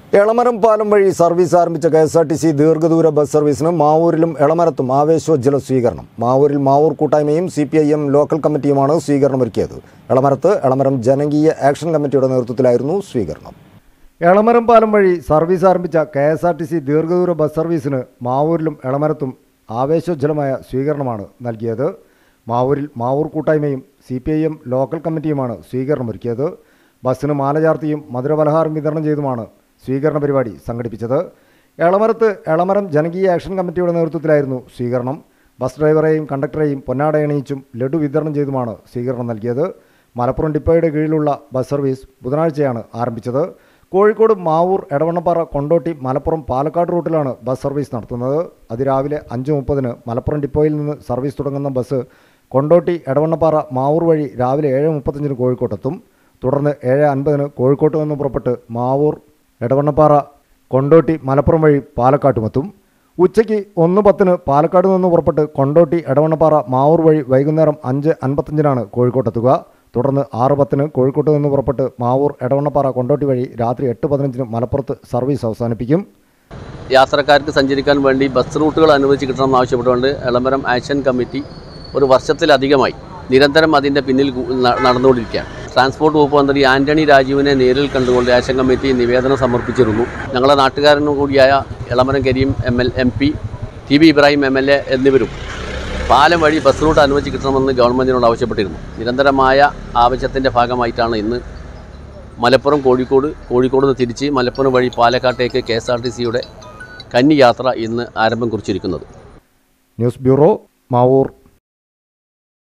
എളമരം പാലം വഴി സർവീസ് ആരംഭിച്ച K S R T C ദീർഘദൂര ബസ് സർവീസിന് മാവൂരിലും എളമരത്തും ആവേശോജ്വല സ്വീകരണം മാവൂരിൽ മാവൂർ കൂട്ടായ്മയും C P I M local കമ്മിറ്റിയുമാണ് സ്വീകരണം ഒരുക്കിയത് എളമരത്ത് എളമരം ജനകീയ ആക്ഷൻ കമ്മിറ്റിയുടെ നേതൃത്വത്തിലായിരുന്നു സ്വീകരണം എളമരം പാലം വഴി സർവീസ് ആരംഭിച്ച K S R T C ദീർഘദൂര ബസ് സർവീസിന് മാവൂരിലും എളമരത്തും ആവേശോജ്വലമായ സ്വീകരണമാണ് നൽകിയത് മാവൂരിൽ മാവൂർ കൂട്ടായ്മയും C P I M local കമ്മിറ്റിയുമാണ് സ്വീകരണമൊരുക്കിയത് ബസ്സിന് മാല ചാർത്തിയും മധുരപലഹാരം വിതരണം ചെയ്തുമാണ് സ്വീകരണ പരിപാടി സംഘടിപ്പിച്ചത് എളമരത്ത് എളമരം ജനകീയ ആക്ഷൻ കമ്മിറ്റിയുടെ നേതൃത്വത്തിലായിരുന്നു സ്വീകരണം ബസ് ഡ്രൈവറെയും കണ്ടക്ടറെയും പൊന്നാടയണിയിച്ചും ലഡു വിതരണം ചെയ്തുമാണ് സ്വീകരണം നൽകിയത് മലപ്പുറം ഡിപ്പോയുടെ കീഴിലുള്ള ബസ് സർവീസ് ബുധനാഴ്ചയാണ് ആരംഭിച്ചത് കോഴിക്കോട് മാവൂർ എടവണ്ണപ്പാറ കൊണ്ടോട്ടി മലപ്പുറം പാലക്കാട് റൂട്ടിലാണ് ബസ് സർവീസ് നടത്തുന്നത് അതിരാവിലെ അഞ്ച് മുപ്പതിന് മലപ്പുറം ഡിപ്പോയിൽ നിന്ന് സർവീസ് തുടങ്ങുന്ന ബസ് കൊണ്ടോട്ടി എടവണ്ണപ്പാറ മാവൂർ വഴി രാവിലെ ഏഴ് മുപ്പത്തഞ്ചിന് കോഴിക്കോട്ടെത്തും തുടർന്ന് ഏഴ് അൻപതിന് കോഴിക്കോട്ട് നിന്ന് പുറപ്പെട്ട് മാവൂർ എടവണ്ണപ്പാറ കൊണ്ടോട്ടി മലപ്പുറം വഴി പാലക്കാട്ടുമെത്തും ഉച്ചയ്ക്ക് ഒന്ന് പത്തിന് പാലക്കാട് നിന്ന് പുറപ്പെട്ട് കൊണ്ടോട്ടി എടവണ്ണപ്പാറ മാവൂർ വഴി വൈകുന്നേരം അഞ്ച് അൻപത്തഞ്ചിനാണ് കോഴിക്കോട്ടെത്തുക തുടർന്ന് ആറ് പത്തിന് കോഴിക്കോട്ട് നിന്ന് പുറപ്പെട്ട് മാവൂർ എടവണ്ണപ്പാറ കൊണ്ടോട്ടി വഴി രാത്രി എട്ട് പതിനഞ്ചിന് മലപ്പുറത്ത് സർവീസ് അവസാനിപ്പിക്കും യാത്രക്കാർക്ക് സഞ്ചരിക്കാൻ വേണ്ടി ബസ് റൂട്ടുകൾ അനുവദിച്ച് കിട്ടണമെന്ന് ആവശ്യപ്പെട്ടുകൊണ്ട് എളമരം ആക്ഷൻ കമ്മിറ്റി ഒരു വർഷത്തിലധികമായി നിരന്തരം അതിൻ്റെ പിന്നിൽ കു- ന- നടന്നുകൊണ്ടിരിക്കുകയാണ് ട്രാൻസ്പോർട്ട് വകുപ്പ് മന്ത്രി ആന്റണി രാജുവിനെ നേരിൽ കണ്ടുകൊണ്ട് ആക്ഷൻ കമ്മിറ്റി നിവേദനം സമർപ്പിച്ചിരുന്നു ഞങ്ങളുടെ നാട്ടുകാരനും കൂടിയായ Elamaram Kareem M L M P T B Ibrahim M L A എന്നിവരും പാലം വഴി ബസ് റൂട്ട് അനുവദിച്ച് കിട്ടണമെന്ന് ഗവൺമെൻറ്റിനോട് ആവശ്യപ്പെട്ടിരുന്നു നിരന്തരമായ ആവശ്യത്തിൻ്റെ ഭാഗമായിട്ടാണ് ഇന്ന് മലപ്പുറം കോഴിക്കോട് കോഴിക്കോട് നിന്ന് തിരിച്ച് മലപ്പുറം വഴി പാലക്കാട്ടേക്ക് കെ എസ് ആർ ടി സിയുടെ കന്നി യാത്ര ഇന്ന് ആരംഭം കുറിച്ചിരിക്കുന്നത് ന്യൂസ് ബ്യൂറോ മാവൂർ